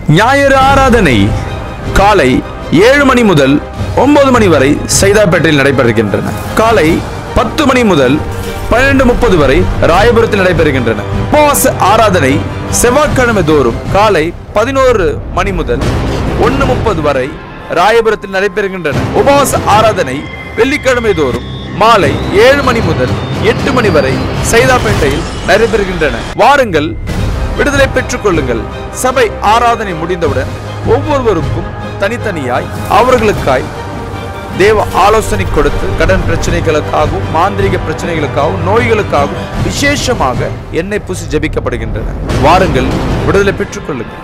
ஞாயிறு ஆராதனை காலை ஏழு மணி முதல் ஒன்பது மணி வரை சைதாப்பேட்டையில் நடைபெறுகின்றன காலை பத்து மணி முதல் பன்னிரண்டு முப்பது வரை ராயபுரத்தில் நடைபெறுகின்றன உபவாச ஆராதனை செவ்வாய்க்கிழமை தோறும் காலை பதினோரு மணி முதல் ஒன்று முப்பது வரை ராயபுரத்தில் நடைபெறுகின்றன உபவாச ஆராதனை வெள்ளிக்கிழமை தோறும் மாலை ஏழு மணி முதல் எட்டு மணி வரை சைதாப்பேட்டையில் நடைபெறுகின்றன வாருங்கள் விடுதலை பெற்றுக் கொள்ளுங்கள் சபை ஆராதனை முடிந்தவுடன் ஒவ்வொருவருக்கும் தனித்தனியாய் அவர்களுக்காய் தேவ ஆலோசனை கொடுத்து கடன் பிரச்சனைகளுக்காகவும் மாந்திரிக பிரச்சனைகளுக்காகவும் நோய்களுக்காகவும் விசேஷமாக எண்ணெய் பூசி ஜெபிக்கப்படுகின்றன வாருங்கள் விடுதலை பெற்றுக் கொள்ளுங்கள்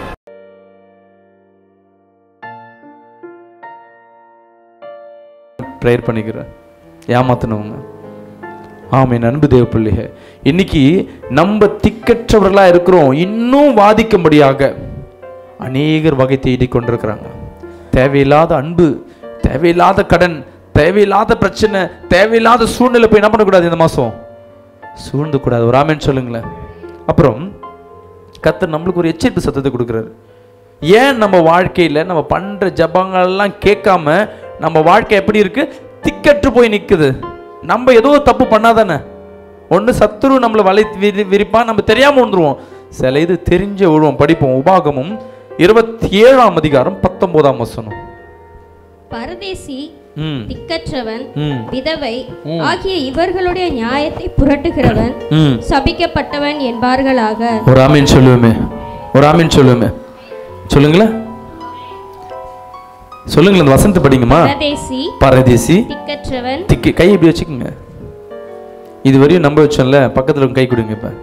ப்ரேயர் பண்ணிக்கிறேன் ஏமாத்தினவங்க ஆமென் அன்பு தேவ பிள்ளைக இன்னைக்கு நம்ம திக்கற்றவர்களா இருக்கிறோம் இன்னும் வாதிக்கும்படியாக அநேகர் வகை தேடி கொண்டிருக்கிறாங்க தேவையில்லாத அன்பு தேவையில்லாத கடன் தேவையில்லாத பிரச்சனை தேவையில்லாத சூழ்நிலை போய் என்ன பண்ணக்கூடாது இந்த மாசம் சூழ்ந்து கூடாது ஒரு ஆமென் சொல்லுங்களேன் அப்புறம் கர்த்தர் நம்மளுக்கு ஒரு எச்சரிப்பு சத்தத்தை கொடுக்குறாரு ஏன் நம்ம வாழ்க்கையில நம்ம பண்ற ஜபங்கள்லாம் கேட்காம நம்ம வாழ்க்கை எப்படி இருக்கு திக்கற்று போய் நிக்குது நம்ம ஏதோ தப்பு பண்ணாதானே ஒன்று சத்துரு நம்மளை வலை விரி விரிப்பான் நம்ம தெரியாம வந்துருவோம் சில இது தெரிஞ்ச விழுவோம் படிப்போம் உபாகமும் இருபத்தி ஏழாம் அதிகாரம் பத்தொன்பதாம் வசனம் பரதேசி ம் திக்கற்றவன் ம் விதவை ஆகிய இவர்களுடைய நியாயத்தை புரட்டுகிறவன் ம் சபிக்கப்பட்டவன் என்பார்களாக ஒரு ஆமீன் சொல்லுவோமே ஒரு ஆமீன் சொல்லுவோமே சொல்லுங்களேன் சொல்லுங்களேன் இந்த வசந்த படிங்கம்மா பரதேசி பரதேசி திக்கற்றவன் திக்கு கை இப்படி வச்சுக்கோங்க இது வரையும் நம்ப வச்சோம்ல பக்கத்துல இருக்கவங்க கை கொடுங்க இப்ப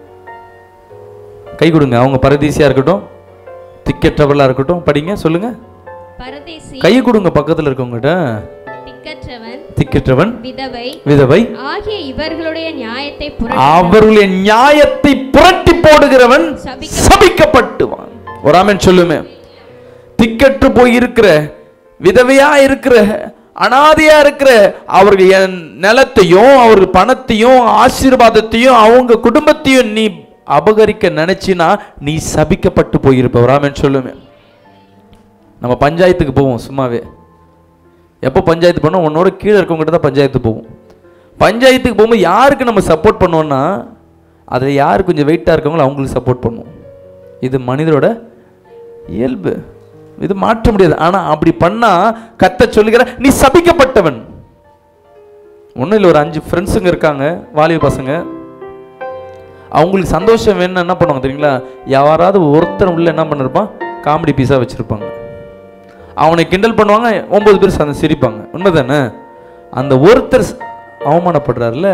கை கொடுங்க அவங்க பரதேசியா இருக்கட்டும் திக்கற்றவர்களா இருக்கட்டும் படிங்க சொல்லுங்க பரதேசி கை கொடுங்க பக்கத்துல இருக்கவங்ககிட்ட திக்கற்றவன் திக்கற்றவன் விதவை விதவை ஆகிய இவர்களுடைய நியாயத்தை புரட்டு அவர்களுடைய நியாயத்தை புரட்டி போடுகிறவன் சபிக்க- சபிக்கப்பட்டுவான் ஒரு ஆமென் சொல்லுமே திக்கற்று போய் இருக்கிற விதவையா இருக்கிற அனாதையா இருக்கிற அவர்கள் என் நிலத்தையும் அவர்கள் பணத்தையும் ஆசீர்வாதத்தையும் அவங்க குடும்பத்தையும் நீ அபகரிக்க நினைச்சினா நீ சபிக்கப்பட்டு போயிருப்ப ஒரு ஆமென் சொல்லுமே நம்ம பஞ்சாயத்துக்கு போவோம் சும்மாவே எப்போ பஞ்சாயத்து பண்ணோம் உன்னோட கீழே இருக்கவங்ககிட்ட தான் பஞ்சாயத்து போவோம் பஞ்சாயத்துக்கு போகும்போது யாருக்கு நம்ம சப்போர்ட் பண்ணுவோம்னா அதில் யார் கொஞ்சம் வெயிட்டாக இருக்கவங்களோ அவங்களுக்கு சப்போர்ட் பண்ணுவோம் இது மனிதரோட இயல்பு இது மாற்ற முடியாது ஆனால் அப்படி பண்ணால் கத்த சொல்லுகிற நீ சபிக்கப்பட்டவன் ஒன்றும் இல்லை ஒரு அஞ்சு ஃப்ரெண்ட்ஸுங்க இருக்காங்க வாலிப பசங்க அவங்களுக்கு சந்தோஷம் வேணும்னு என்ன பண்ணுவாங்க தெரியுங்களா யாராவது ஒருத்தர் உள்ள என்ன பண்ணிருப்பான் காமெடி பீஸாக வச்சுருப்பாங்க அவனை கிண்டல் பண்ணுவாங்க ஒன்பது பேர் சந்த சிரிப்பாங்க உண்மைதானே அந்த ஒருத்தர் ஸ்- அவமானப்படுறாருல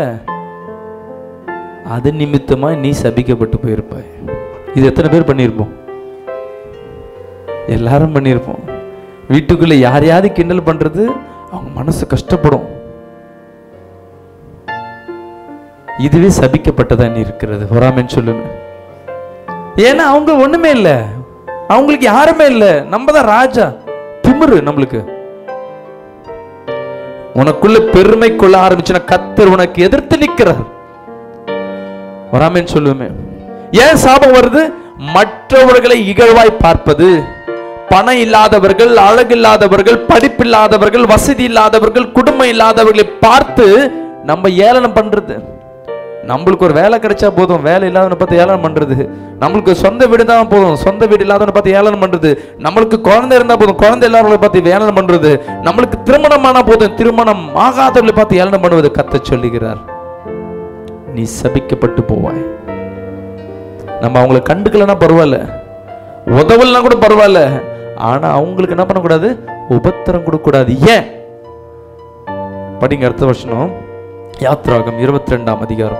அது நிமித்தமா நீ சபிக்கப்பட்டு போயிருப்பாய் இது எத்தனை பேர் பண்ணியிருப்போம் எல்லாரும் பண்ணியிருப்போம் வீட்டுக்குள்ள யாரையாவது கிண்டல் பண்றது அவங்க மனசு கஷ்டப்படும் இதுவே சபிக்கப்பட்டதா நீ இருக்கிறது வராமன்னு சொல்லுங்க ஏன்னா அவங்க ஒண்ணுமே இல்லை அவங்களுக்கு யாருமே இல்லை நம்ம தான் ராஜா திமிரு நம்மளுக்கு உனக்குள்ள பெருமை கொள்ள ஆரம்பிச்சுன்னா கத்தர் உனக்கு எதிர்த்து நிற்கிறார் வராமன்னு சொல்லுவேன் ஏன் சாபம் வருது மற்றவர்களை இகழ்வாய் பார்ப்பது பணம் இல்லாதவர்கள் அழகில்லாதவர்கள் படிப்பில்லாதவர்கள் வசதி இல்லாதவர்கள் குடும்பம் இல்லாதவர்களை பார்த்து நம்ம ஏளனம் பண்றது நம்மளுக்கு ஒரு வேலை கிடைச்சா போதும் வேலை இல்லாதவனை பார்த்து ஏளனம் பண்றது நம்மளுக்கு சொந்த வீடு தான் போதும் சொந்த வீடு இல்லாதவனை பார்த்து ஏளனம் பண்றது நம்மளுக்கு குழந்தை இருந்தா போதும் குழந்தை இல்லாதவங்களை பார்த்து ஏளனம் பண்றது நம்மளுக்கு திருமணமானா போதும் திருமணம் ஆகாதவர்களை பார்த்து ஏளனம் பண்ணுவது கத்த சொல்லுகிறார் நீ சபிக்கப்பட்டு போவாய் நம்ம அவங்கள கண்டுக்கலன்னா பரவாயில்ல உதவலனா கூட பரவாயில்ல ஆனா அவங்களுக்கு என்ன பண்ணக்கூடாது உபத்திரம் கொடுக்கக்கூடாது ஏன் படிங்க அடுத்த வருஷம் யாத்ராகம் இருபத்தி ரெண்டாம் அதிகாரம்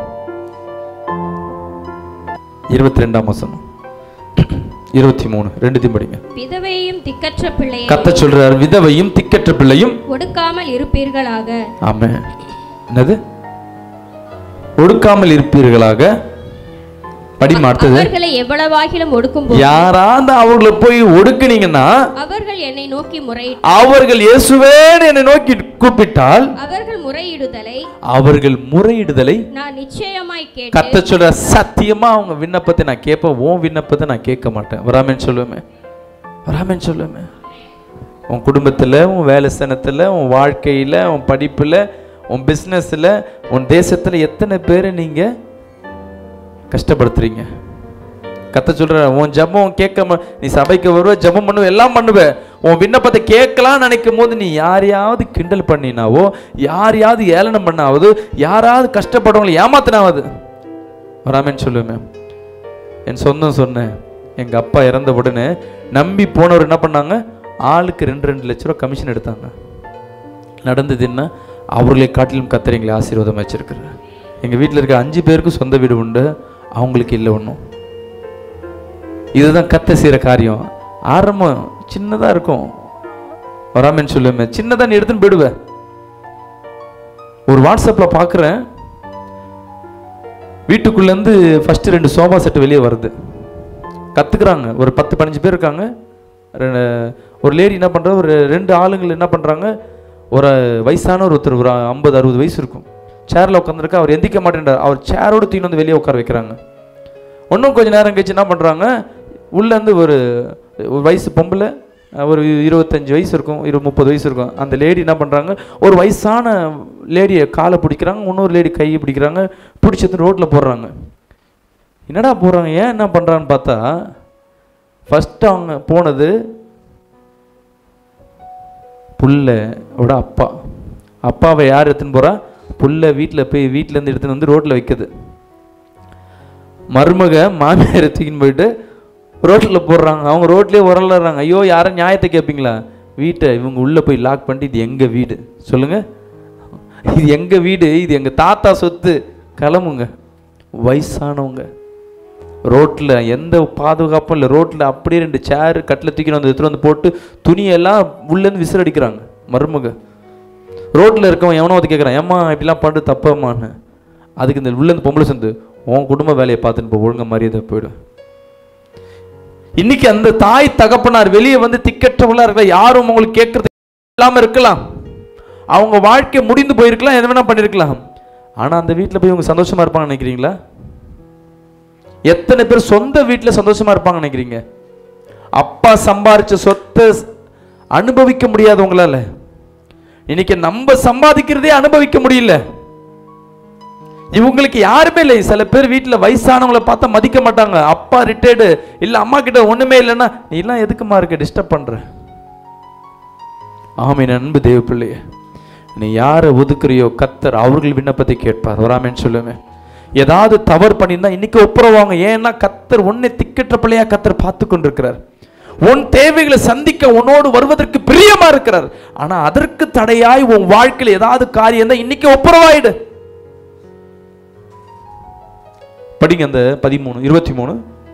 இருபத்தி ரெண்டாம் வசனம் இருபத்தி மூணு ரெண்டுத்தையும் படிங்க விதவையையும் திக்கற்ற பிள்ளையை கத்த சொல்றார் விதவையும் திக்கற்ற பிள்ளையும் ஒடுக்காமல் இருப்பீர்களாக ஆமே என்னது ஒடுக்காமல் இருப்பீர்களாக படிமா அடுத்தது அவர்களை எவ்வளவாகிலும் ஒடுக்கும் யாராவது அவர்களை போய் ஒடுக்குனீங்கன்னா அவர்கள் என்னை நோக்கி முறை அவர்கள் இயேசுவேன்னு என்னை நோக்கி கூப்பிட்டால் அவர்கள் முறையிடுதலை அவர்கள் முறையிடுதலை நான் நிச்சயமாய் கேட்டு கத்த சொல்ற சத்தியமா அவங்க விண்ணப்பத்தை நான் கேட்பேன் உன் விண்ணப்பத்தை நான் கேட்க மாட்டேன் வராமன்னு சொல்லுவேன் வராமன்னு சொல்லுமே உன் குடும்பத்தில் உன் வேலை ஸ்தானத்தில் உன் வாழ்க்கையில் உன் படிப்பில் உன் பிஸ்னஸில் உன் தேசத்தில் எத்தனை பேரை நீங்கள் கஷ்டப்படுத்துறீங்க கத்த சொல்ற உன் ஜெபம் கேட்க நீ சபைக்கு வருவ ஜெபம் பண்ணுவ எல்லாம் பண்ணுவ உன் விண்ணப்பத்தை கேட்கலாம் நினைக்கும் போது நீ யாரையாவது கிண்டல் பண்ணினாவோ யாரையாவது ஏளனம் பண்ணாவது யாராவது கஷ்டப்படுறவங்களை ஏமாத்தினாவது வராமன்னு சொல்லுவேன் என் சொந்தம் சொன்னேன் எங்க அப்பா இறந்த உடனே நம்பி போனவர் என்ன பண்ணாங்க ஆளுக்கு ரெண்டு ரெண்டு லட்ச ரூபா கமிஷன் எடுத்தாங்க நடந்தது என்ன அவர்களை காட்டிலும் கத்தரிங்களை ஆசீர்வாதம் வச்சிருக்கிறார் எங்கள் வீட்டில் இருக்க அஞ்சு பேருக்கும் சொந்த வீடு உண்டு அவங்களுக்கு இல்லை ஒன்றும் இதுதான் கத்த செய்கிற காரியம் ஆரம்பம் சின்னதாக இருக்கும் வராமன்னு சொல்லுவேன் சின்னதாக நீ எடுத்துன்னு போயிடுவேன் ஒரு வாட்ஸ்அப்பில் பார்க்குறேன் வீட்டுக்குள்ளேருந்து ஃபஸ்ட்டு ரெண்டு சோஃபா செட்டு வெளியே வருது கற்றுக்குறாங்க ஒரு பத்து பதினஞ்சு பேர் இருக்காங்க ரெ- ஒரு லேடி என்ன பண்ணுறா ஒரு ரெண்டு ஆளுங்கள் என்ன பண்ணுறாங்க ஒரு வயசான ஒருத்தர் ஒரு ஐம்பது அறுபது வயசு இருக்கும் சேரில் உட்காந்துருக்கா அவர் எந்திக்க மாட்டேன்றார் அவர் சேரோடு தூக்கி வந்து வெளியே உட்கார வைக்கிறாங்க இன்னும் கொஞ்ச நேரம் கழிச்சு என்ன பண்ணுறாங்க உள்ளேருந்து ஒரு ஒரு வயசு பொம்பளை அஹ், ஒரு இருபத்தஞ்சு வயசு இருக்கும் இரு முப்பது வயசு இருக்கும் அந்த லேடி என்ன பண்ணுறாங்க ஒரு வயசான லேடியை காலை பிடிக்கிறாங்க இன்னொரு லேடி கையை பிடிக்கிறாங்க பிடிச்சது ரோட்டில் போடுறாங்க என்னடா போகிறாங்க ஏன் என்ன பண்ணுறான்னு பார்த்தா ஃபஸ்ட்டு அவங்க போனது புள்ளோட அப்பா அப்பாவை யார் எடுத்துன்னு போகிறா புள்ள வீட்டில் போய் வீட்டிலேருந்து எடுத்துன்னு வந்து ரோட்டில் வைக்குது மருமக மாமியார் தூக்கின்னு போயிட்டு ரோட்டில் போடுறாங்க அவங்க ரோட்லேயே உரலாடுறாங்க ஐயோ யாரும் நியாயத்தை கேட்பீங்களா வீட்டை இவங்க உள்ளே போய் லாக் பண்ணிட்டு இது எங்கள் வீடு சொல்லுங்கள் இது எங்கள் வீடு இது எங்கள் தாத்தா சொத்து கிளம்புங்க வயசானவங்க ரோட்டில் எந்த பாதுகாப்பும் இல்லை ரோட்டில் அப்படியே ரெண்டு சேர் கட்டில் தூக்கின்னு வந்து எடுத்துகிட்டு வந்து போட்டு துணியெல்லாம் உள்ளேருந்து விசில் அடிக்கிறாங்க மருமக ரோட்டில் இருக்கவன் எவனோ வந்து கேட்குறான் ஏம்மா இப்படிலாம் பண்ணிட்டு தப்பம்மான்னு அதுக்கு இந்த உள்ளேருந்து பொம்பளை சேர்ந்து உன் குடும்ப வேலையை பார்த்துன்னு போ ஒழுங்க மரியாதை போயிடும் இன்னைக்கு அந்த தாய் தகப்பனார் வெளியே வந்து திக்கற்றவங்களா இருக்கல யாரும் உங்களுக்கு கேட்கறது இல்லாம இருக்கலாம் அவங்க வாழ்க்கை முடிந்து போயிருக்கலாம் எது வேணா பண்ணிருக்கலாம் ஆனா அந்த வீட்டில் போய் இவங்க சந்தோஷமா இருப்பாங்க நினைக்கிறீங்களா எத்தனை பேர் சொந்த வீட்டில் சந்தோஷமா இருப்பாங்க நினைக்கிறீங்க அப்பா சம்பாரிச்ச சொத்தை அனுபவிக்க முடியாதவங்களால இன்னைக்கு நம்ம சம்பாதிக்கிறதே அனுபவிக்க முடியல இவங்களுக்கு யாருமே இல்லை சில பேர் வீட்டில் வயசானவங்கள பார்த்தா மதிக்க மாட்டாங்க அப்பா ரிட்டையர்டு இல்லை அம்மா கிட்ட ஒண்ணுமே இல்லைன்னா நீ எல்லாம் எதுக்குமா இருக்க டிஸ்டர்ப் பண்ற ஆமீன் அன்பு தேவ பிள்ளையே நீ யாரை ஒதுக்குறியோ கத்தர் அவர்கள் விண்ணப்பத்தை கேட்பார் வராமேன்னு சொல்லுவேன் ஏதாவது தவறு பண்ணியிருந்தா இன்னைக்கு ஒப்புரவாங்க ஏன்னா கத்தர் உன்னை திக்கற்ற பிள்ளையா கத்தர் பார்த்து கொண்டிருக்கிறார் உன் தேவைகளை சந்திக்க உன்னோடு வருவதற்கு பிரியமா இருக்கிறார் ஆனா அதற்கு தடையாய் உன் வாழ்க்கையில் ஏதாவது காரியம் தான் இன்னைக்கு ஒப்புரவாயிடு படிங்க அந்த பதிமூணு இருபத்தி மூணு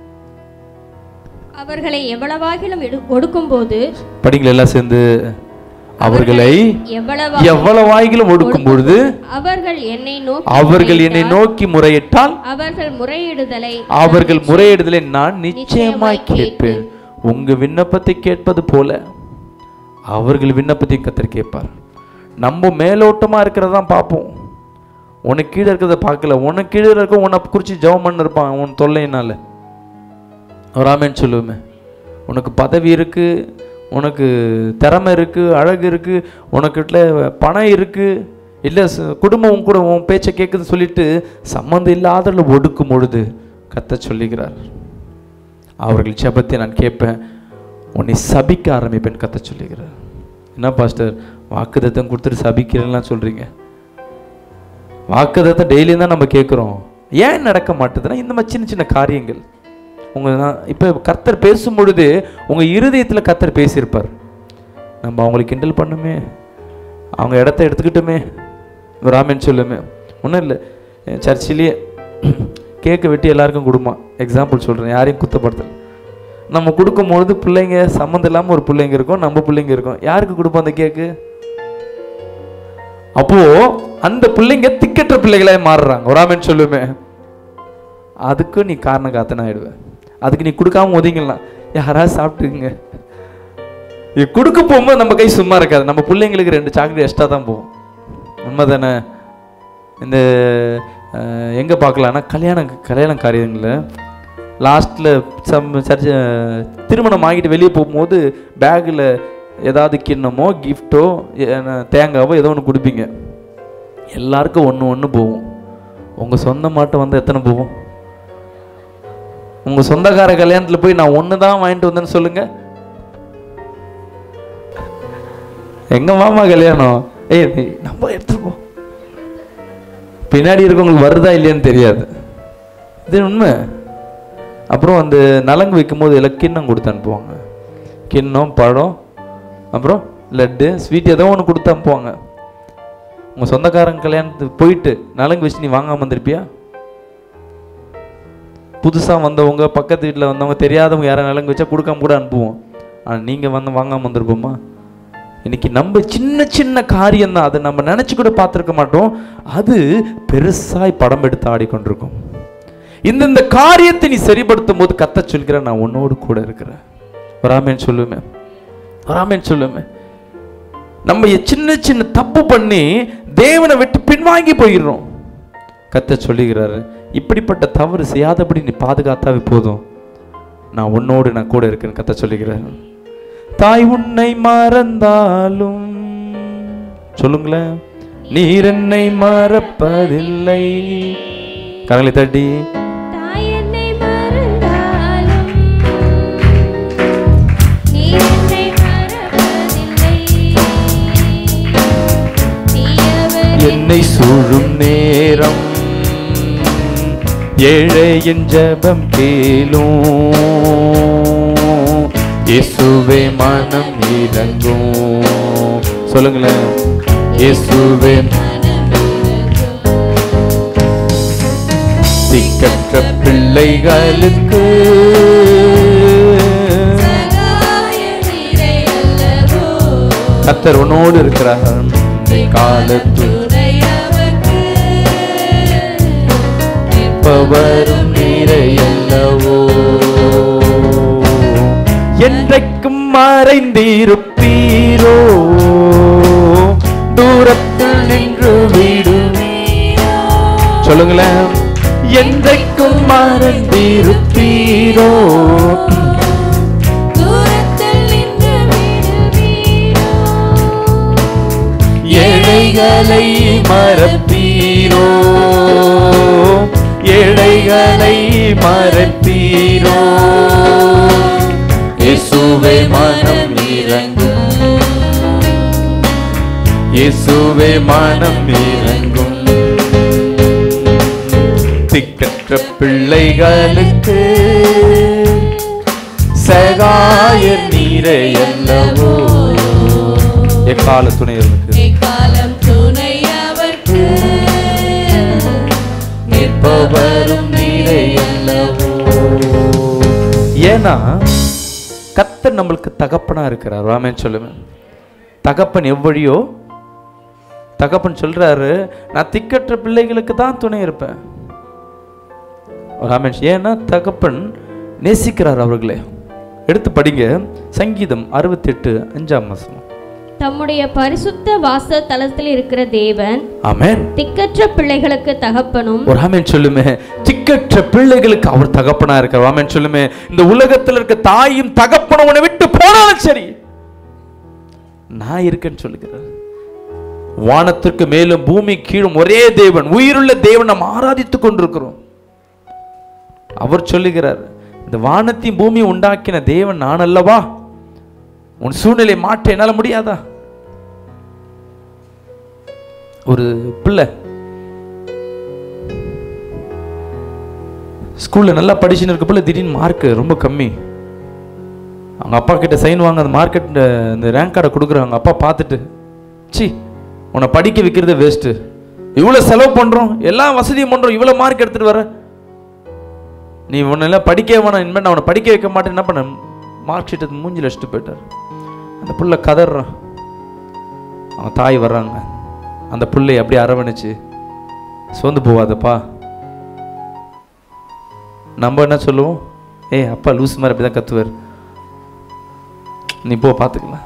அவர்களை எவ்வளவாகிலும் எடு- ஒடுக்கும்போது படிங்கள் எல்லாம் சேர்ந்து அவர்களை எவ்வளவா எவ்வளவாயிலும் ஒடுக்கும் பொழுது அவர்கள் என்னை நோக்கி அவர்கள் என்னை முறையிட்டால், நோக்கி முறையிட்டால் அவர்கள் முறையிடுதலை அவர்கள் முறையிடுதலை நான் நிச்சயமாய் கேட்பேன் உங்க விண்ணப்பத்தை கேட்பது போல அவர்கள் விண்ணப்பத்தையும் கத்தர் கேட்பார் நம்ம மேலோட்டமா இருக்கிறதான் பார்ப்போம் உனக்கு கீழே இருக்கிறத பார்க்கல உனக்கு கீழே இருக்க உன்னை குறித்து ஜெபம் பண்ண இருப்பான் உன் தொல்லையினால ராமேன்னு சொல்லுவேன் உனக்கு பதவி இருக்கு உனக்கு திறமை இருக்கு அழகு இருக்கு உனக்கிட்ட பணம் இருக்கு இல்லை ச- குடும்பம் உன் கூட உன் பேச்சை கேட்குது சொல்லிட்டு சம்மந்தம் இல்லாதல ஒடுக்கும் பொழுது கத்த சொல்லுகிறார் அவர்கள் ஜெபத்தை நான் கேட்பேன் உன்னை சபிக்க ஆரம்பிப்பேன் கத்த சொல்லுகிறார் என்ன பாஸ்டர் வாக்குதத்தம் கொடுத்துட்டு சபிக்கிறேன்லாம் சொல்றீங்க வாக்குதத்தம் டெய்லியும் தான் நம்ம கேட்குறோம் ஏன் நடக்க மாட்டுதுன்னா இந்த மாதிரி சின்ன சின்ன காரியங்கள் உங்க நான் இப்போ கர்த்தர் பேசும் பொழுது உங்க இருதயத்தில் கர்த்தர் பேசியிருப்பார் நம்ம அவங்களை கிண்டல் பண்ணுமே அவங்க இடத்த எடுத்துக்கிட்டுமே ராமன் சொல்லுமே ஒன்றும் இல்லை சர்ச்சிலேயே கேக்கு வெட்டி எல்லாருக்கும் கொடுமா எக்ஸாம்பிள் சொல்கிறேன் யாரையும் குத்தப்படுத்தல நம்ம கொடுக்கும்பொழுது பிள்ளைங்க சம்மந்தம் இல்லாமல் ஒரு பிள்ளைங்க இருக்கும் நம்ம பிள்ளைங்க இருக்கும் யாருக்கு கொடுப்போம் அந்த கேக்கு அப்போ அந்த பிள்ளைங்க திக்கற்ற பிள்ளைகளாய் மாறுறாங்க ஒரு ஆமென் சொல்லுமே அதுக்கு நீ காரணம் காத்தன ஆயிடுவேன் அதுக்கு நீ கொடுக்காம ஒதுங்கலாம் யாராவது சாப்பிட்டுக்குங்க இது கொடுக்க போகும்போது நம்ம கை சும்மா இருக்காது நம்ம பிள்ளைங்களுக்கு ரெண்டு சாக்லேட் எக்ஸ்ட்ரா தான் போகும் உண்மை தானே இந்த அஹ், எங்க பார்க்கலாம்னா கல்யாண கல்யாண காரியங்களில் லாஸ்ட்டில் சம் சர்ச்ச திருமணம் ஆகிட்டு வெளியே போகும்போது பேக்கில் ஏதாவது கிண்ணமோ கிஃப்ட்டோ தேங்காவோ ஏதோ ஒன்று கொடுப்பீங்க எல்லாருக்கும் ஒன்று ஒன்று போகும் உங்கள் சொந்த மாட்டை வந்து எத்தனை போகும் உங்கள் சொந்தக்கார கல்யாணத்தில் போய் நான் ஒன்று தான் வாங்கிட்டு வந்தேன்னு சொல்லுங்கள் எங்க மாமா கல்யாணம் ஏய் நீ நம்ம எடுத்துருக்கோம் பின்னாடி இருக்கவங்களுக்கு வருதா இல்லையான்னு தெரியாது இது உண்மை அப்புறம் அந்த நலங்கு வைக்கும்போது எல்லாம் கிண்ணம் கொடுத்து அனுப்புவாங்க கிண்ணம் பழம் அப்புறம் லட்டு ஸ்வீட் ஏதோ ஒன்று கொடுத்து அனுப்புவாங்க உங்கள் சொந்தக்காரங்க கல்யாணத்துக்கு போயிட்டு நலங்கு வச்சு நீ வாங்காம வந்திருப்பியா புதுசாக வந்தவங்க பக்கத்து வீட்டில் வந்தவங்க தெரியாதவங்க யாரும் நலங்கு வச்சா கொடுக்காம கூட அனுப்புவோம் ஆனால் நீங்கள் வந்து வாங்காம வந்திருப்போமா இன்னைக்கு நம்ம சின்ன சின்ன காரியம் தான் அதை நம்ம நினச்சி கூட பார்த்துருக்க மாட்டோம் அது பெருசாய் படம் எடுத்து ஆடிக்கொண்டிருக்கும் இந்த இந்த காரியத்தை நீ சரிப்படுத்தும் போது கத்த சொல்கிற நான் உன்னோடு கூட இருக்கிறேன் வராமேன்னு சொல்லுவேன் வராமேன்னு சொல்லுவேன் நம்ம சின்ன சின்ன தப்பு பண்ணி தேவனை விட்டு பின்வாங்கி போயிடுறோம் கத்த சொல்லுகிறாரு இப்படிப்பட்ட தவறு செய்யாதபடி நீ பாதுகாத்தாவே போதும் நான் உன்னோடு நான் கூட இருக்கேன்னு கத்த சொல்லுகிறார் தாய் உன்னை மறந்தாலும் சொல்லுங்களேன் நீர் என்னை மறப்பதில்லை கரங்களை தட்டி தாய் என்னை மறந்தாலும் நீ என்னை மறப்பதில்லை தீயவர் என்னை சூழும் நேரம் ஏழையின் ஜெபம் கேளும் இயேசுவே மனம் இறங்கும் சொல்லுங்களேன் இயேசுவே திக்கற்ற பிள்ளைகளுக்கு சகாயனீரே அல்லவோ கத்தர் உன்னோடு இருக்கிறார் இந்த காலத்து துணையவர்க்கு பவரும் நீரையல்லவோ என்றைக்கும் மறைந்திருப்பீரோ தூரத்தில் நின்று விடுவீரோ சொல்லுங்களேன் என்றைக்கும் மறைந்திருப்பீரோ தூரத்தில் நின்று விடுவீரோ ஏழைகளை மறப்பீரோ ஏழைகளை மறப்பீரோ இயேசுவே மனம் இறங்கும் இயேசுவே மனம் இறங்கும் திக்கற்ற பிள்ளைகளுக்கு சகாய நீரை அல்லவோ எக்கால துணையர்களுக்கு காலம் துணையவர்க்கு நிற்பவரும் நீரை அல்லவோ ஏன்னா கத்தர் நம்மளுக்கு தகப்பனா இருக்கிறார் ராமன் சொல்லுவேன் தகப்பன் எவ்வழியோ தகப்பன் சொல்றாரு நான் திக்கற்ற பிள்ளைகளுக்கு தான் துணை இருப்பேன் ராமன் ஏன்னா தகப்பன் நேசிக்கிறார் அவர்களே எடுத்து படிங்க சங்கீதம் அறுபத்தெட்டு அஞ்சாம் மாசம் தம்முடைய பரிசுத்த வாச தலத்தில் இருக்கிற தேவன் ஆமென் திக்கற்ற பிள்ளைகளுக்கு தகப்பனும் ஒரு ஆமென் சொல்லுமே திக்கற்ற பிள்ளைகளுக்கு அவர் தகப்பனா இருக்கார் ஆமென் சொல்லுமே இந்த உலகத்துல இருக்க தாயும் தகப்பனும் உன்னை விட்டு போனாலும் சரி நான் இருக்கேன்னு சொல்லுகிறார் வானத்திற்கு மேலும் பூமி கீழும் ஒரே தேவன் உயிருள்ள தேவன் நாம் ஆராதித்துக் கொண்டிருக்கிறோம் அவர் சொல்லுகிறார் இந்த வானத்தையும் பூமியை உண்டாக்கின தேவன் நான் அல்லவா உன் சூழ்நிலை மாற்ற என்னால முடியாதா ஒரு பிள்ளை ஸ்கூல்ல நல்லா படிச்சுன்னு இருக்க பிள்ளை திடீர்னு மார்க் ரொம்ப கம்மி அவங்க அப்பா கிட்ட சைன் வாங்க அந்த மார்க்கெட் இந்த ரேங்க் கார்டை கொடுக்குறாங்க அப்பா பார்த்துட்டு சி உன்னை படிக்க வைக்கிறது வேஸ்ட்டு இவ்வளோ செலவு பண்ணுறோம் எல்லா வசதியும் பண்ணுறோம் இவ்வளோ மார்க் எடுத்துகிட்டு வர நீ உன்னெல்லாம் படிக்க வேணாம் இனிமேல் நான் உன்னை படிக்க வைக்க மாட்டேன் என்ன பண்ண மார்க் ஷீட் மூஞ்சில் வச்சுட்டு போயிட்டார் அந்த புள்ள கதறான் அவங்க தாய் வர்றாங்க அந்த புள்ளைய அப்படியே அரவணைச்சு சோர்ந்து போவாதப்பா நம்ம என்ன சொல்லுவோம் ஏய் அப்பா லூஸ் மாதிரி அப்படி தான் கத்துவார் நீ போ பார்த்துக்கலாம்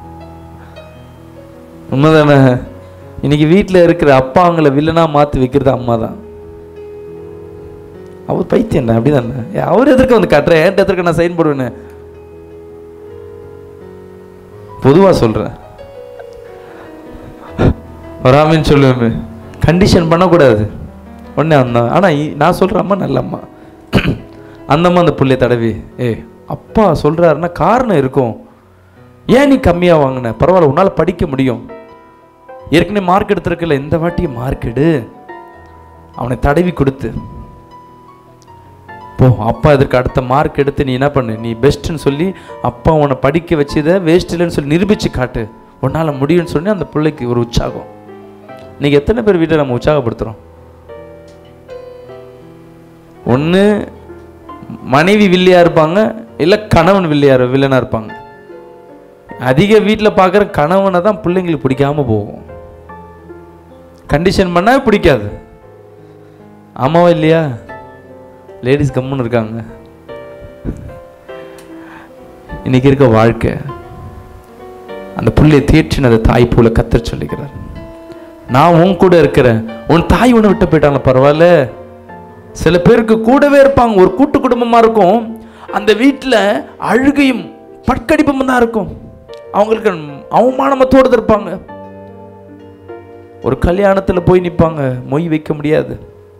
உண்மைதானே இன்னைக்கு வீட்டில் இருக்கிற அப்பாங்களை வில்லனா மாற்றி வைக்கிறது அம்மா தான் அவர் பைத்தியம் என்ன அப்படிதானே ஏ, அவர் எதற்கு வந்து காட்டுறேன் என்கிட்ட எதற்கு நான் சைன் போடுவேன்னு பொதுவா சொல்றேன் வராமின்னு சொல்லுவேன் கண்டிஷன் பண்ணக்கூடாது உடனே அந்த ஆனால் நான் சொல்கிறேன் அம்மா நல்ல அம்மா அந்த அம்மா அந்த புள்ளைய தடவி ஏ அப்பா சொல்கிறாருன்னா காரணம் இருக்கும் ஏன் நீ கம்மியாக வாங்கின பரவாயில்ல உன்னால் படிக்க முடியும் ஏற்கனவே மார்க் எடுத்திருக்கல இந்த வாட்டி மார்க் எடு அவனை தடவி கொடுத்து போ அப்பா இதற்கு அடுத்த மார்க் எடுத்து நீ என்ன பண்ணு நீ பெஸ்ட்டுன்னு சொல்லி அப்பா உன்னை படிக்க வச்சதை வேஸ்ட் இல்லைன்னு சொல்லி நிரூபிச்சு காட்டு உன்னால் முடியும்னு சொல்லி அந்த பிள்ளைக்கு ஒரு உற்சாகம் இன்னைக்கு எத்தனை பேர் வீட்டை நம்ம உற்சாகப்படுத்துகிறோம் ஒன்று மனைவி வில்லியா இருப்பாங்க இல்லை கணவன் வில்லியா வில்லனா இருப்பாங்க அதிக வீட்டில் பார்க்குற கணவனை தான் பிள்ளைங்களுக்கு பிடிக்காம போகும் கண்டிஷன் பண்ணால் பிடிக்காது ஆமாவா இல்லையா லேடிஸ் கம்முன்னு இருக்காங்க இன்னைக்கு இருக்க வாழ்க்கை அந்த புள்ளையை தேற்றினதை தாய் போல கத்தர் சொல்லிக்கிறார் நான் உன் கூட இருக்கிறேன் உன் தாய் உன்னை விட்டு போயிட்டாங்க பரவாயில்ல சில பேருக்கு கூடவே இருப்பாங்க ஒரு கூட்டு குடும்பமா இருக்கும் அந்த வீட்டில் அழுகையும் பட்கடிப்பும் தான் இருக்கும் அவங்களுக்கு அவமானமத்தோடு இருப்பாங்க ஒரு கல்யாணத்தில் போய் நிற்பாங்க மொய் வைக்க முடியாது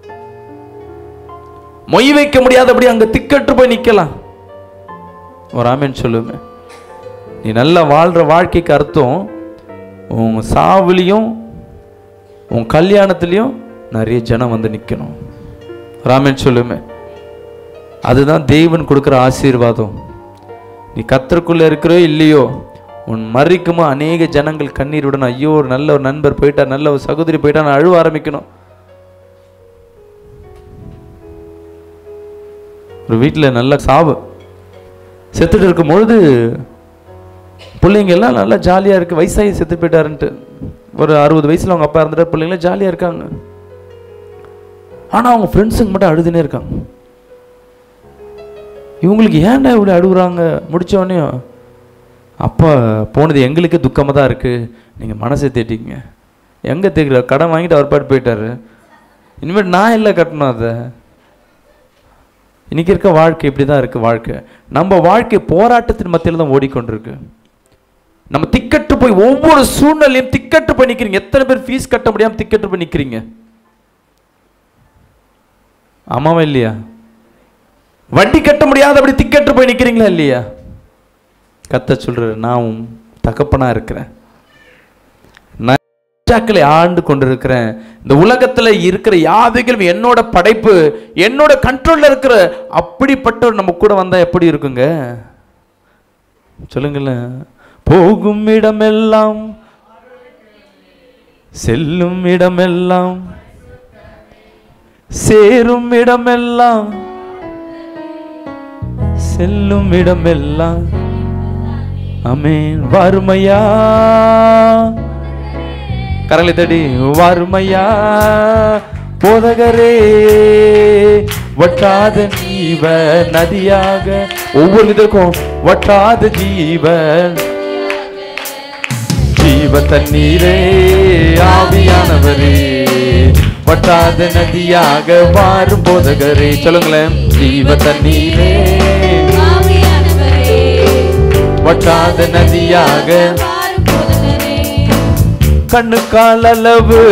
மொய் வைக்க முடியாதபடி அங்க திக்கற்று போய் நிக்கலாம் ஒரு ஆமேன் சொல்லுவேன் நீ நல்லா வாழ்ற வாழ்க்கைக்கு அர்த்தம் உன் சாவுலையும் உன் கல்யாணத்துலேயும் நிறைய ஜனம் வந்து நிற்கணும் ராமன் சொல்லுமே அதுதான் தேவன் கொடுக்குற ஆசீர்வாதம் நீ கத்தருக்குள்ள இருக்கிறோ இல்லையோ உன் மறிக்குமோ அநேக ஜனங்கள் கண்ணீருடன் ஐயோ ஒரு நல்ல ஒரு நண்பர் போயிட்டா நல்ல ஒரு சகோதரி போயிட்டா நான் அழுவ ஆரம்பிக்கணும் ஒரு வீட்டில் நல்ல சாவு செத்துட்டு இருக்கும் பொழுது பிள்ளைங்க எல்லாம் நல்லா ஜாலியாக இருக்கு வயசாகி செத்து போயிட்டாருன்ட்டு ஒரு அறுபது வயசில் அவங்க அப்பா இருந்துட்டு பிள்ளைங்களாம் ஜாலியாக இருக்காங்க ஆனால் அவங்க ஃப்ரெண்ட்ஸுங்க மட்டும் அழுதுனே இருக்காங்க இவங்களுக்கு ஏன்டா இப்படி அழுகுறாங்க முடிச்ச உடனே அப்பா போனது எங்களுக்கே துக்கமாக தான் இருக்குது நீங்கள் மனசை தேட்டிங்க எங்கே தேக்கிற கடன் வாங்கிட்டு அவர் பாட்டு போயிட்டாரு இனிமேல் நான் இல்லை கட்டணும் அதை இன்னைக்கு இருக்க வாழ்க்கை இப்படி தான் இருக்குது வாழ்க்கை நம்ம வாழ்க்கை போராட்டத்தின் மத்தியில் தான் ஓடிக்கொண்டிருக்கு நம்ம திக்கட்டு போய் ஒவ்வொரு சூழ்நிலையும் திக்கட்டு போய் நிற்கிறீங்க எத்தனை பேர் ஃபீஸ் கட்ட முடியாமல் திக்கட்டு போய் நிற்கிறீங்க ஆமாவா இல்லையா வட்டி கட்ட முடியாதபடி திக்கட்டு போய் நிற்கிறீங்களா இல்லையா கத்த சொல்றாரு நான் உன் தகப்பனா இருக்கிறேன் நான் ராஜாக்களை ஆண்டு கொண்டிருக்கிறேன் இந்த உலகத்துல இருக்கிற யாவைகளும் என்னோட படைப்பு என்னோட கண்ட்ரோல்ல இருக்கிற அப்படிப்பட்ட நம்ம கூட வந்தா எப்படி இருக்குங்க சொல்லுங்களேன் போகும் இடமெல்லாம் செல்லும் இடமெல்லாம் சேரும் இடமெல்லாம் செல்லும் இடமெல்லாம் அமேன் வாருமையா கரங்களை தடி வாருமையா போதகரே வட்டாத ஜீவ நதியாக ஒவ்வொரு இதற்கும் வட்டாத ஜீவன் ஜீவ தண்ணீரே ஆவியானவரே வட்டாத நதியாக வாரும் போதகரே சொல்லுங்களேன் ஜீவ தண்ணீரே வட்டாத நதியாக கண்ணுக்கால் அளவு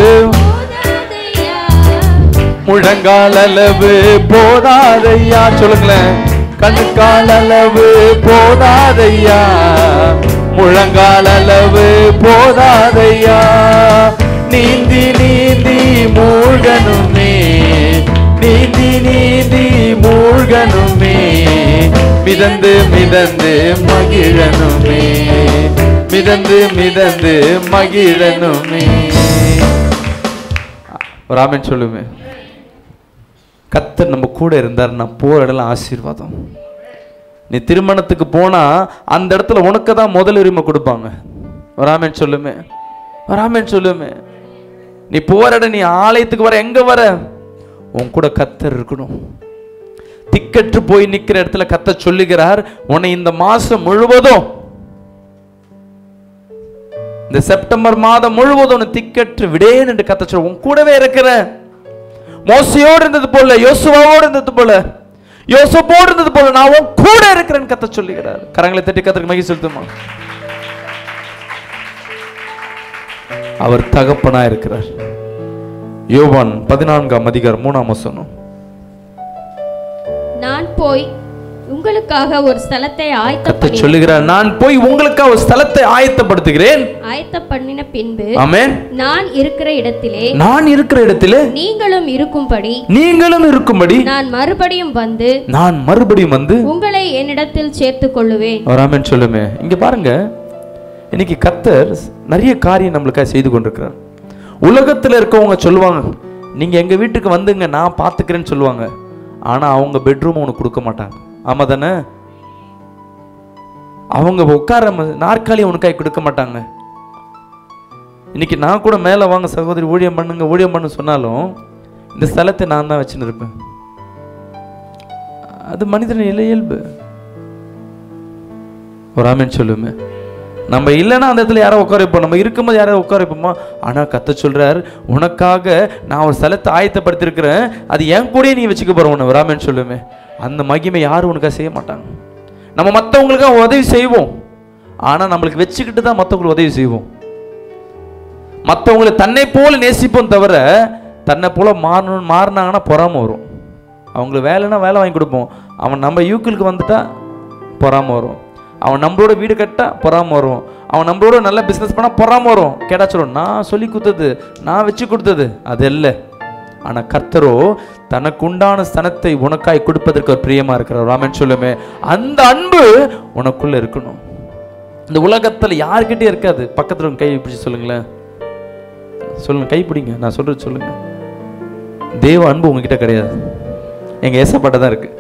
முழங்கால் அளவு போதாதையா சொல்லுங்களேன் கண்ணுக்கால் அளவு போதாதையா முழங்கால் அளவு போதாதையா நீந்தி நீந்தி மூழ்கனுமே நீந்தி நீந்தி மூழ்கனுமே மிதந்து மிதந்து மகிழனுமே மிதந்து மிதந்து மகிழனுமே ராமன் சொல்லுமே கத்தர் நம்ம கூட இருந்தாருன்னா போற இடம்லாம் ஆசீர்வாதம் நீ திருமணத்துக்கு போனா அந்த இடத்துல உனக்கு தான் முதல் உரிமை கொடுப்பாங்க ராமன் சொல்லுமே ராமன் சொல்லுமே நீ போற இடம் நீ ஆலயத்துக்கு வர எங்க வர உன் கூட கத்தர் இருக்கணும் திக்கற்று போய் நிக்கிற இடத்துல கத்த சொல்லுகிறார் உன்னை இந்த மாசம் முழுவதும் இந்த செப்டம்பர் மாதம் முழுவதும் உன்னை திக்கற்று விடேன் என்று கத்த சொல்ல உன் கூடவே இருக்கிற மோசையோடு இருந்தது போல யோசுவாவோடு இருந்தது போல யோசப்போடு இருந்தது போல நான் உன் கூட இருக்கிறேன்னு கத்த சொல்லுகிறார் கரங்களை தட்டி கத்தருக்கு மகி செலுத்துமா அவர் தகப்பனா இருக்கிறார் யோவான் பதினான்காம் அதிகாரம் மூணாம் வசனம் நான் போய் உங்களுக்காக ஒரு ஸ்தலத்தை ஆயத்த கத்த பண்ணி சொல்லுகிறார் நான் போய் உங்களுக்காக ஒரு ஸ்தலத்தை ஆயத்தப்படுத்துகிறேன் ஆயத்த பண்ணின பின்பு ஆமென் நான் இருக்கிற இடத்திலே நான் இருக்கிற இடத்திலே நீங்களும் இருக்கும்படி நீங்களும் இருக்கும்படி நான் மறுபடியும் வந்து நான் மறுபடியும் வந்து உங்களை என்னிடத்தில் சேர்த்துக் கொள்ளுவேன் வராமன் சொல்லுமே இங்க பாருங்க இன்னைக்கு கத்தர் நிறைய காரியம் நம்மளுக்காக செய்து கொண்டிருக்கிறார் உலகத்துல இருக்கவங்க சொல்லுவாங்க நீங்க எங்க வீட்டுக்கு வந்துங்க நான் பாத்துக்கிறேன்னு சொல்லுவாங்க ஆனா அவங்க பெட்ரூம் உனக்கு கொடுக்க மாட்டாங்க ஆமா தானே அவங்க உட்கார ம- நாற்காலி உனக்காய் கொடுக்க மாட்டாங்க இன்னைக்கு நான் கூட மேலே வாங்க சகோதரி ஊழியம் பண்ணுங்க ஊழியம் பண்ணு சொன்னாலும் இந்த ஸ்தலத்தை நான் தான் வச்சுன்னு இருப்பேன் அது மனிதன் இல இயல்பு ஒரு ஆமென் சொல்லுமே நம்ம இல்லைன்னா அந்த இடத்துல யாரோ உட்கார வைப்போம் நம்ம இருக்கும்போது யாரோ உட்கார வைப்போமா ஆனால் கத்த சொல்றார் உனக்காக நான் ஒரு ஸ்தலத்தை ஆயத்தப்படுத்திருக்கிறேன் அது என் கூடயே நீ வச்சுக்க போற உன்னை ஒரு ஆமென் சொல்லுமே அந்த மகிமை யாரும் உனக்காக செய்ய மாட்டாங்க நம்ம மற்றவங்களுக்காக உதவி செய்வோம் ஆனால் நம்மளுக்கு வச்சுக்கிட்டு தான் மற்றவங்களுக்கு உதவி செய்வோம் மற்றவங்களை தன்னை போல நேசிப்போம் தவிர தன்னை போல மாறணும் மாறினாங்கன்னா பொறாம வரும் அவங்களுக்கு வேலைன்னா வேலை வாங்கி கொடுப்போம் அவன் நம்ம யூக்கிலுக்கு வந்துட்டா பொறாம வரும் அவன் நம்மளோட வீடு கட்டா பொறாம வரும் அவன் நம்மளோட நல்ல பிஸ்னஸ் பண்ணா பொறாம வரும் கேட்டா சொல்லுவோம் நான் சொல்லி கொடுத்தது நான் வச்சு கொடுத்தது அது இல்லை ஆனா கர்த்தரோ தனக்கு உண்டான ஸ்தனத்தை உனக்காய் கொடுப்பதற்கு ஒரு பிரியமா இருக்கிறார் ராமன் சொல்லுமே அந்த அன்பு உனக்குள்ள இருக்கணும் இந்த உலகத்துல யார்கிட்டயும் இருக்காது பக்கத்துல உங்க கை பிடிச்சு சொல்லுங்களேன் சொல்லுங்க கை பிடிங்க நான் சொல்றது சொல்லுங்க தேவ அன்பு உங்ககிட்ட கிடையாது எங்க ஏசப்பாட்ட தான் இருக்கு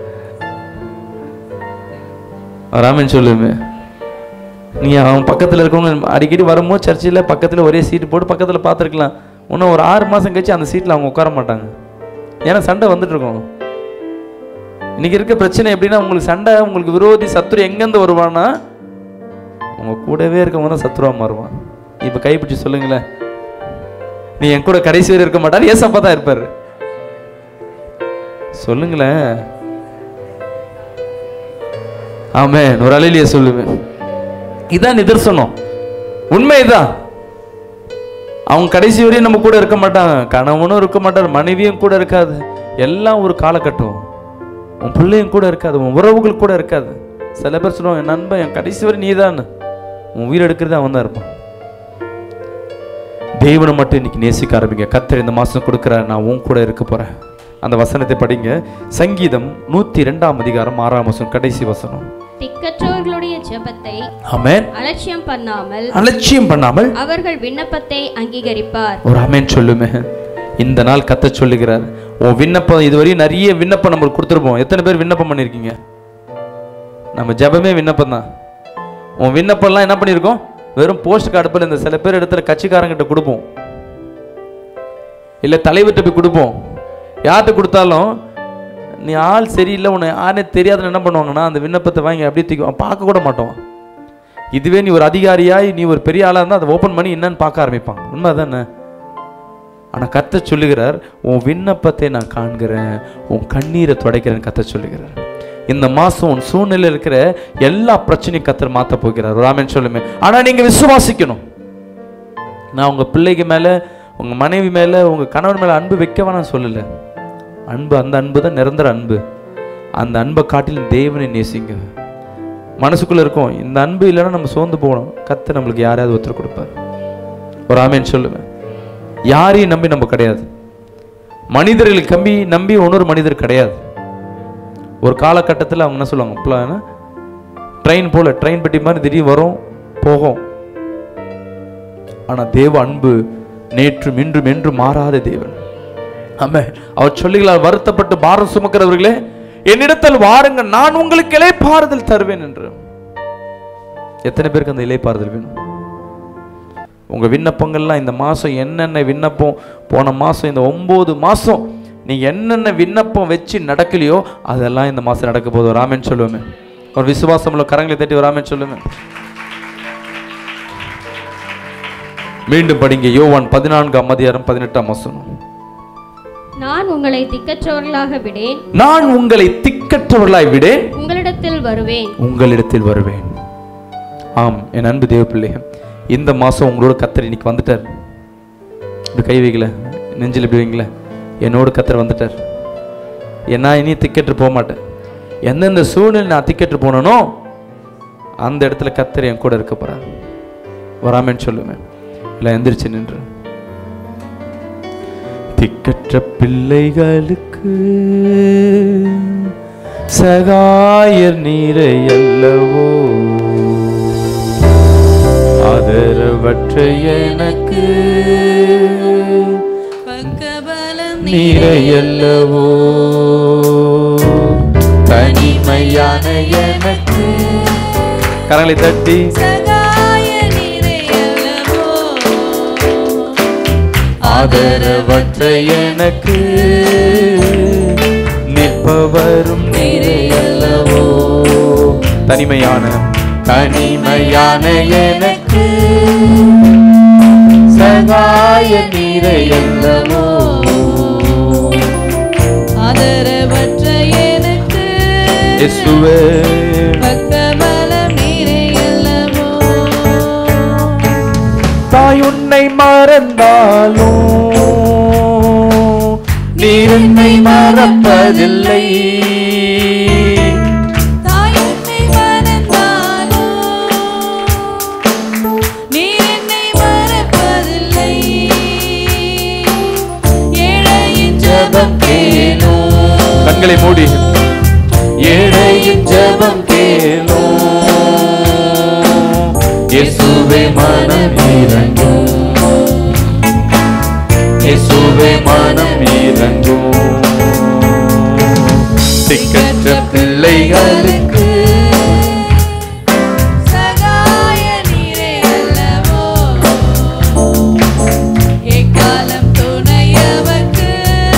ராமன் சொல்லுமே நீ அவன் பக்கத்துல இருக்கவங்க அடிக்கடி வரும்போது சர்ச்சில் பக்கத்துல ஒரே சீட்டு போட்டு பக்கத்துல பார்த்துருக்கலாம் இன்னும் ஒரு ஆறு மாசம் கழிச்சு அந்த சீட்ல அவங்க உட்கார மாட்டாங்க ஏன்னா சண்டை வந்துட்டு இருக்கும் இன்னைக்கு இருக்க பிரச்சனை எப்படின்னா உங்களுக்கு சண்டை உங்களுக்கு விரோதி சத்துரு எங்கேருந்து வருவான்னா உங்க கூடவே இருக்கவங்க தான் சத்துருவா மாறுவான் இப்ப கைப்பிடிச்சு சொல்லுங்களேன் நீ என் கூட கடைசி வரை இருக்க மாட்டார் ஏசப்பா தான் இருப்பாரு சொல்லுங்களேன் ஆமென் ஒரு அலையிலேயே சொல்லுவேன் இதான் நிதர்சனம் உண்மை இதான் அவங்க கடைசி வரையும் நம்ம கூட இருக்க மாட்டாங்க கணவனும் இருக்க மாட்டார் மனைவியும் கூட இருக்காது எல்லாம் ஒரு காலகட்டம் உன் பிள்ளையும் கூட இருக்காது உன் உறவுகள் கூட இருக்காது சில பேர் சொல்லுவாங்க என் நண்பன் என் கடைசி வரை நீதான் உன் உயிர் எடுக்கிறது அவன் தான் இருப்பான் தேவனை மட்டும் இன்னைக்கு நேசிக்க ஆரம்பிங்க கத்தர் இந்த மாசம் கொடுக்குறார் நான் உன் கூட இருக்க போறேன் அந்த வசனத்தை படிங்க சங்கீதம் நூத்தி ரெண்டாம் அதிகாரம் ஆறாம் வசனம் கடைசி வசனம் திக்கற்றவர்களுடைய ஜெபத்தை ஆமென் அலட்சியம் பண்ணாமல் அலட்சியம் பண்ணாமல் அவர்கள் விண்ணப்பத்தை அங்கீகரிப்பார் ஒரு ஆமென் சொல்லுமே இந்த நாள் கத்த சொல்லுகிறார் உன் விண்ணப்பம் இதுவரையும் நிறைய விண்ணப்பம் நம்ம கொடுத்துருப்போம் எத்தனை பேர் விண்ணப்பம் பண்ணியிருக்கீங்க நம்ம ஜெபமே விண்ணப்பம் தான் உன் விண்ணப்பம்லாம் என்ன பண்ணியிருக்கோம் வெறும் போஸ்ட் கார்டு இந்த சில பேர் இடத்துல கட்சிக்காரங்கிட்ட கொடுப்போம் இல்லை தலைவர்கிட்ட போய் கொடுப்போம் யார்கிட்ட கொடுத்தாலும் நீ ஆள் சரியில்லை உன்னை யாருனே தெரியாதுன்னு என்ன பண்ணுவாங்கன்னா அந்த விண்ணப்பத்தை வாங்கி அப்படியே தூக்கி பார்க்க கூட மாட்டோம் இதுவே நீ ஒரு அதிகாரியாய் நீ ஒரு பெரிய ஆளாக இருந்தால் அதை ஓப்பன் பண்ணி என்னன்னு பார்க்க ஆரம்பிப்பாங்க உண்மை தானே ஆனால் கத்த சொல்லுகிறார் உன் விண்ணப்பத்தை நான் காண்கிறேன் உன் கண்ணீரை துடைக்கிறேன்னு கத்த சொல்லுகிறார் இந்த மாதம் உன் சூழ்நிலையில் இருக்கிற எல்லா பிரச்சனையும் கத்தர் மாற்ற போகிறார் ராமன் சொல்லுமே ஆனால் நீங்கள் விசுவாசிக்கணும் நான் உங்கள் பிள்ளைக்கு மேலே உங்கள் மனைவி மேலே உங்கள் கணவன் மேலே அன்பு வைக்க வேணாம் சொல்லலை அன்பு அந்த அன்பு தான் நிரந்தர அன்பு அந்த அன்பை காட்டிலும் தேவனை நேசிங்க மனசுக்குள்ள இருக்கும் இந்த அன்பு இல்லைன்னா நம்ம சோர்ந்து போகணும் கத்து நம்மளுக்கு யாரையாவது ஒருத்தர் கொடுப்பார் ஒரு ஆமேன்னு சொல்லுவேன் யாரையும் நம்பி நம்ம கிடையாது மனிதர்களை கம்பி நம்பி இன்னொரு மனிதர் கிடையாது ஒரு காலகட்டத்தில் அவங்க என்ன சொல்லுவாங்க ட்ரெயின் போல ட்ரெயின் பெட்டி மாதிரி திடீர் வரும் போகும் ஆனா தேவ அன்பு நேற்றும் இன்றும் என்றும் மாறாத தேவன் ஆமே அவர் சொல்லுகிறார் வருத்தப்பட்டு பாரம் சுமக்கிறவர்களே என்னிடத்தில் வாருங்க நான் உங்களுக்கு இலைப்பாறுதல் தருவேன் என்று எத்தனை பேருக்கு அந்த இலைப்பாறுதல் வேணும் உங்க விண்ணப்பங்கள்லாம் இந்த மாசம் என்னென்ன விண்ணப்பம் போன மாசம் இந்த ஒன்பது மாசம் நீங்க என்னென்ன விண்ணப்பம் வச்சு நடக்கலையோ அதெல்லாம் இந்த மாசம் நடக்க போகுது ஒரு ஆமென் சொல்லுவேன் ஒரு விசுவாசம் உள்ள கரங்களை தட்டி ஒரு ஆமென் சொல்லுவேன் மீண்டும் படிங்க யோவான் பதினான்காம் அதிகாரம் பதினெட்டாம் வசனம் நான் உங்களை திக்கற்றவர்களாக விடேன் நான் உங்களை திக்கற்றவர்களாய் விடேன் உங்களிடத்தில் வருவேன் உங்களிடத்தில் வருவேன் ஆம் என் அன்பு தேவ பிள்ளைகள் இந்த மாதம் உங்களோட கத்தர் இன்னைக்கு வந்துட்டார் இப்படி கை வைக்கல நெஞ்சில் இப்படி வைங்கள என்னோட கத்தர் வந்துட்டார் ஏன்னா இனி திக்கெட்டு போக மாட்டேன் எந்தெந்த சூழ்நிலை நான் திக்கெட்டு போனனோ அந்த இடத்துல கத்தர் என் கூட இருக்க போகிறார் வராமன்னு சொல்லுவேன் இல்லை எந்திரிச்சு நின்று திக்கற்ற பிள்ளைகளுக்கு சகாயர் நீரை அல்லவோ ஆதரவற்ற எனக்கு பக்கபலம் நீரை அல்லவோ தனிமையான எனக்கு கரங்களை தட்டி சகாய நிறையல்லவோ ஆதரவற்ற எனக்கு நிற்பவரும் நீரை அல்லவோ தனிமையான தனிமையான எனக்கு சகாய நீரை அல்லவோ ஆதரவற்ற எனக்கு இயேசுவே பக்கபலம் நிறையல்லவோ தாய் உன்னை மறந்தாலும் நீர் என்னை மறப்பதில்லை தாய் என்னை மறந்தாலும் நீ என்னை மறப்பதில்லை ஏழையின் ஜெபம் கேளும் கண்களை மூடி ஏழையின் ஜெபம் கேளும் இயேசுவே மனம் இறங்கும் இயேசுவே மனம் இறங்கும் திக்கற்ற பிள்ளைகளுக்கு சகாய நீரே அல்லவோ எக்காலம் துணையவர்க்கு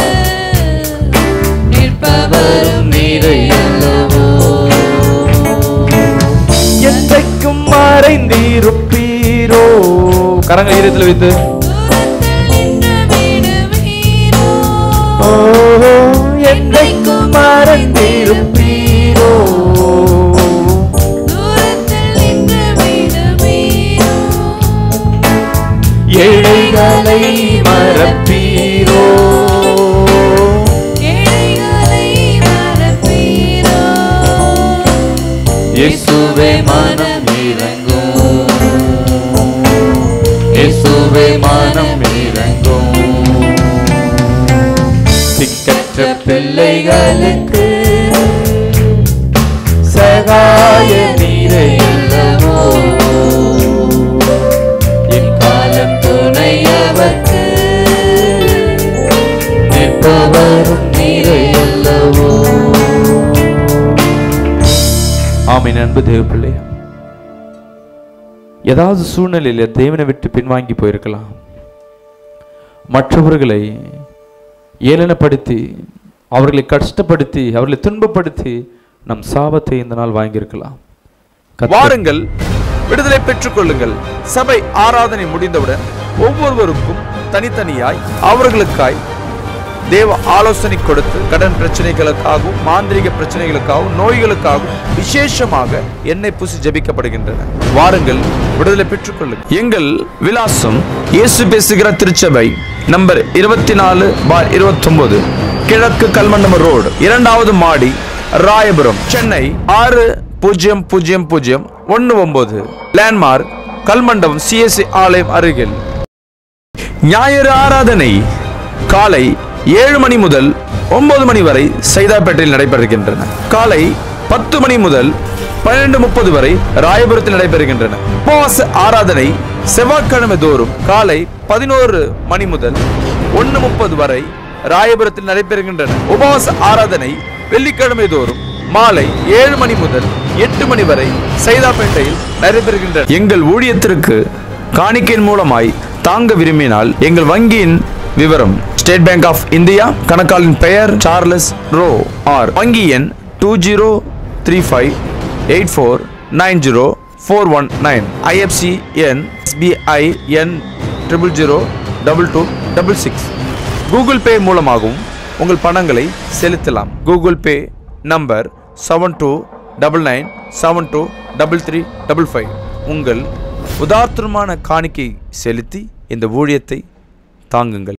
நிற்பவரும் நீரே அல்லவோ என்றைக்கும் மறைந்திருப்பீரோ கரங்களை ஈரத்தில் வைத்து தூரத்தில் நின்று விடுவீரோ ஓ என்றைக்கும் மறைந்திருப்பீரோ தூரத்தில் நின்று விடுவீரோ ஏழைகளை மறப்பீரோ ஏழைகளை மறப்பீரோ இயேசுவே மனம் இறங்கும் இயேசுவே மனம் இறங்கும் திக்கற்ற பிள்ளைகளுக்கு சகாய நீரை அல்லவோ எக்காலம் துணையவர்க்கு நிற்பவரும் நீரை அல்லவோ ஆமீன் அன்பு தேவ பிள்ளை ஏதாவது சூழ்நிலையில தேவனை விட்டு பின்வாங்கி போயிருக்கலாம் மற்றவர்களை ஏளனப்படுத்தி அவர்களை கஷ்டப்படுத்தி அவர்களை துன்பப்படுத்தி நம் சாபத்தை இந்த நாள் வாங்கியிருக்கலாம் கர்த்தர் வாருங்கள் விடுதலை பெற்றுக் கொள்ளுங்கள் சபை ஆராதனை முடிந்தவுடன் ஒவ்வொருவருக்கும் தனித்தனியாய் அவர்களுக்காய் தேவ ஆலோசனை கொடுத்து கடன் பிரச்சனைகளுக்காகவும் மாந்திரிக பிரச்சனைகளுக்காகவும் நோய்களுக்காகவும் விசேஷமாக எண்ணெய் பூசி ஜெபிக்கப்படுகின்றன வாருங்கள் விடுதலை பெற்றுக் கொள்ளுங்கள் எங்கள் விலாசம் இயேசு பேசுகிற திருச்சபை நம்பர் இருபத்தி நாலு பார் இருபத்தொன்பது கிழக்கு கல்மண்டம ரோடு இரண்டாவது மாடி ராயபுரம் சென்னை ஆறு பூஜ்ஜியம் பூஜ்ஜியம் பூஜ்ஜியம் ஒன்று ஒன்பது லேண்ட்மார்க் கல்மண்டபம் சிஎஸ்சி ஆலயம் அருகில் ஞாயிறு ஆராதனை காலை ஏழு மணி முதல் ஒன்பது மணி வரை சைதாப்பேட்டையில் நடைபெறுகின்றன காலை பத்து மணி முதல் பன்னிரண்டு முப்பது வரை ராயபுரத்தில் நடைபெறுகின்றன உபவாச ஆராதனை செவ்வாய்க்கிழமை தோறும் காலை பதினோரு மணி முதல் ஒன்று முப்பது வரை ராயபுரத்தில் நடைபெறுகின்றன உபவாச ஆராதனை வெள்ளிக்கிழமை தோறும் மாலை ஏழு மணி முதல் எட்டு மணி வரை சைதாப்பேட்டையில் நடைபெறுகின்றன எங்கள் ஊழியத்திற்கு காணிக்கையின் மூலமாய் தாங்க விரும்பினால் எங்கள் வங்கியின் விவரம் ஸ்டேட் பேங்க் ஆஃப் இந்தியா கணக்காளின் பெயர் சார்லஸ் ரோ ஆர் வங்கி எண் two zero three five eight four nine zero four one nine IFC எண் எஸ்பிஐ எண் triple zero double two double six Google Pay மூலமாகவும் உங்கள் பணங்களை செலுத்தலாம் Google Pay number seven two double nine seven two double three double five உங்கள் உதார்த்தமான காணிக்கை செலுத்தி இந்த ஊழியத்தை தாங்குங்கள்